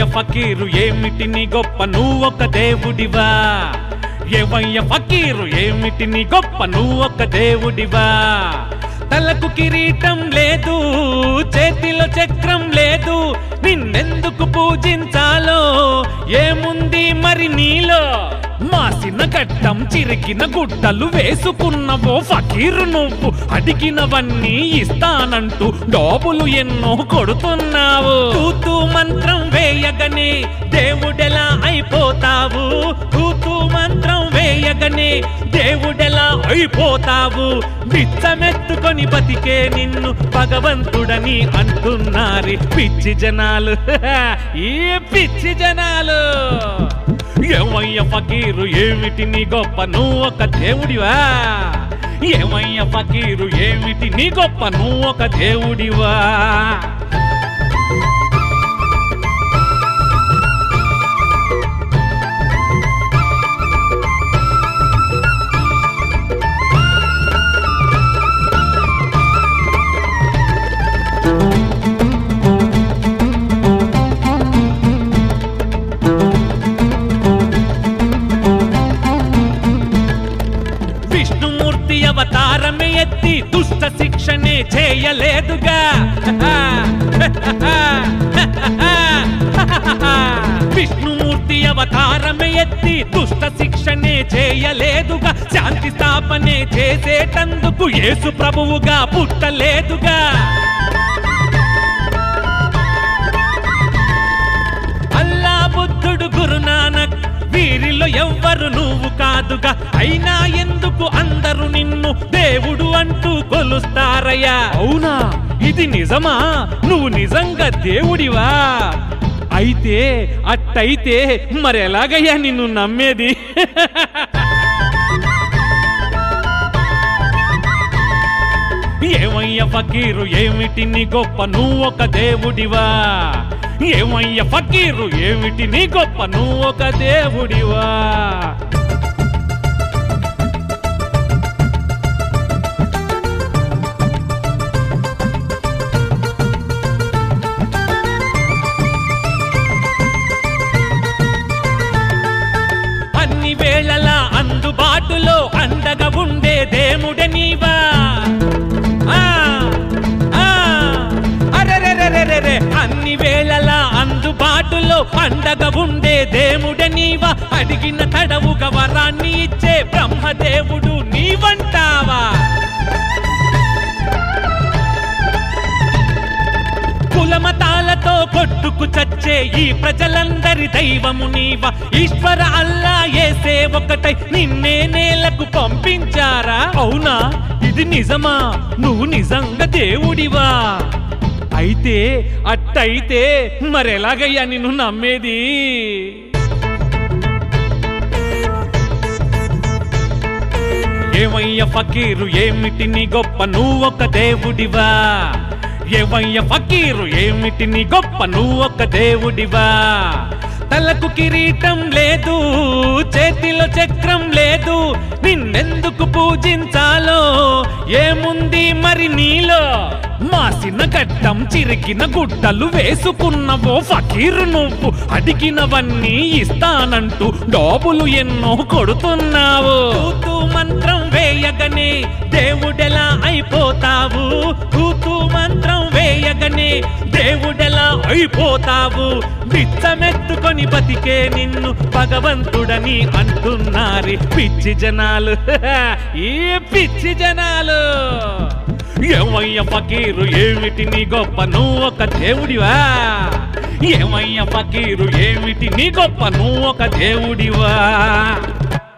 ఫకీరు ఏమిటి నీ గొప్ప నువ్వొక దేవుడివా ఏవయ్య ఫకీరు ఏమిటి నీ గొప్ప నువ్వొక దేవుడివా తలకు కిరీటం లేదు చేతిలో చక్రం లేదు నిన్నెందుకు పూజించాలో ఏముంది మరి నీలో మాసిన గడ్డం చిరిగిన గుడ్డలు వేసుకున్నవో ఫకీరు నువ్వు అడిగినవన్నీ ఇస్తానంటూ డోబులు ఎన్నో కొడుతున్నావు తూతూ మంత్రం వేయగనే దేవుడెలా అయిపోతావు తూతూ మంత్రం వేయగనే దేవుడెలా అయిపోతావు బిచ్చమెత్తుకొని బతికే నిన్ను భగవంతుడని అంటున్నారి పిచ్చి జనాలు ఈ పిచ్చి జనాలు ఏమయ్య ఫకీరు ఏమిటి నీ గొప్ప నువ్వు ఒక దేవుడివా ఏమయ్య ఫకీరు ఏమిటి నీ గొప్ప నువ్వు ఒక దేవుడివా విష్ణుమూర్తి అవతారమే ఎత్తి దుష్ట శిక్షణే చేయలేదుగా విష్ణుమూర్తి అవతారమే ఎత్తి దుష్ట శిక్షణే చేయలేదుగా శాంతి స్థాపనే చేసేటందుకు యేసు ప్రభువుగా పుట్టలేదుగా అల్లా బుద్ధుడు గురునానక్ వీరిలో ఎవ్వరు నువ్వు కాదుగా అయినా ఎందుకు అందరూ నిన్ను దేవుడు అంటూ కొలుస్తారయ్యా అవునా ఇది నిజమా నువ్వు నిజంగా దేవుడివా అయితే అట్టయితే మరి ఎలాగయ్యా నిన్ను నమ్మేది ఏమయ్య ఫకీరు ఏమిటి నీ గొప్ప నువ్వు ఒక దేవుడివా ఏమయ్య ఫకీరు ఏమిటి నీ గొప్ప నువ్వు ఒక దేవుడివా అన్ని వేళలా అందుబాటులో అండగా ఉండే దేవుడే నీవా ఆ, ఆ, అరెరెరెరెరెరె, అన్ని వేళలా అందుబాటులో పండగ ఉండే దేవుడే నీవా అడిగిన తడవుగా వరాన్ని ఇచ్చే బ్రహ్మదేవుడు నీవంటావా కులమతాలతో కొట్టుకు చచ్చే ఈ ప్రజలందరి దైవము నీవా ఈశ్వర అల్లా ఏసే ఒకటై నిన్నే నేలకు పంపించారా అవునా ఇది నిజమా నువ్వు నిజంగా దేవుడివా అయితే అట్టయితే మరెలాగయ్యా నిన్ను నమ్మేది ఏమయ్య ఫకీరు ఏమిటి నీ గొప్ప నువ్వొక దేవుడివా ఏమయ్య ఫకీరు ఏమిటి నీ గొప్ప నువ్వొక దేవుడివా తలకు కిరీటం లేదు చేతిలో చక్రం లేదు నిన్నెందుకు పూజించాలో ఏముంది మరి నీలో మాసిన గడ్డం చిరిగిన గుడ్డలు వేసుకున్నవో ఫకీరు నువ్వు అడిగినవన్నీ ఇస్తానంటూ డోబులు ఎన్నో కొడుతున్నావు తూతూ మంత్రం వేయగనే దేవుడెలా అయిపోతావు తూతూ మంత్రం వేయగనే దేవుడెలా అయిపోతావు బిచ్చమెత్తుకొని బతికే నిన్ను భగవంతుడని అంటున్నారి పిచ్చి జనాలు ఈ పిచ్చి జనాలు ఏమయ్య ఫకీరు ఏమిటి నీ గొప్ప నువ్వు ఒక దేవుడివా ఏమయ్య ఫకీరు ఏమిటి నీ గొప్ప నువ్వు ఒక దేవుడివా